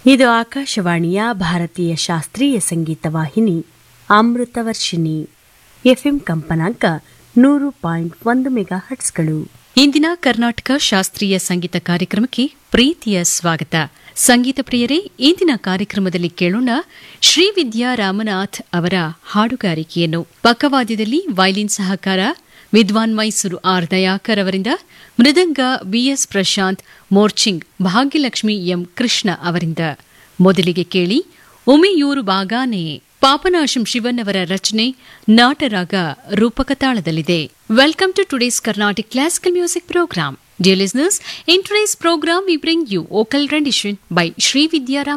ಇದು ಆಕಾಶವಾಣಿಯ ಭಾರತೀಯ ಶಾಸ್ತ್ರೀಯ ಸಂಗೀತ ವಾಹಿನಿ ಅಮೃತವರ್ಷಿಣಿ ಎಫ್ಎಂ ಕಂಪನಾಂಕ ನೂರು ಪಾಯಿಂಟ್ ಒಂದು ಮೆಗಾ ಹಟ್ಸ್ಗಳು ಇಂದಿನ ಕರ್ನಾಟಕ ಶಾಸ್ತ್ರೀಯ ಸಂಗೀತ ಕಾರ್ಯಕ್ರಮಕ್ಕೆ ಪ್ರೀತಿಯ ಸ್ವಾಗತ ಸಂಗೀತ ಪ್ರಿಯರೇ ಇಂದಿನ ಕಾರ್ಯಕ್ರಮದಲ್ಲಿ ಕೇಳೋಣ ಶ್ರೀವಿದ್ಯಾ ರಾಮನಾಥ್ ಅವರ ಹಾಡುಗಾರಿಕೆಯನ್ನು ಪಕ್ಕವಾದ್ಯದಲ್ಲಿ ವೈಲಿನ್ ಸಹಕಾರ ವಿದ್ವಾನ್ ಮೈಸೂರು ಆರ್ ದಯಾಕರ್ ಅವರಿಂದ ಮೃದಂಗ ಬಿಎಸ್ ಪ್ರಶಾಂತ್ ಮೋರ್ಚಿಂಗ್ ಭಾಗ್ಯಲಕ್ಷ್ಮಿ ಎಂ ಕೃಷ್ಣ ಅವರಿಂದ ಮೊದಲಿಗೆ ಕೇಳಿ ಉಮಿಯೂರು ಬಾಗಾನೆ ಪಾಪನಾಶಂ ಶಿವನ್ ಅವರ ರಚನೆ ನಾಟರಾಗ ರೂಪಕ ತಾಳದಲ್ಲಿದೆ welcome to today's Carnatic classical music programme Dear listeners, in today's program we bring you vocal rendition by Sri Vidya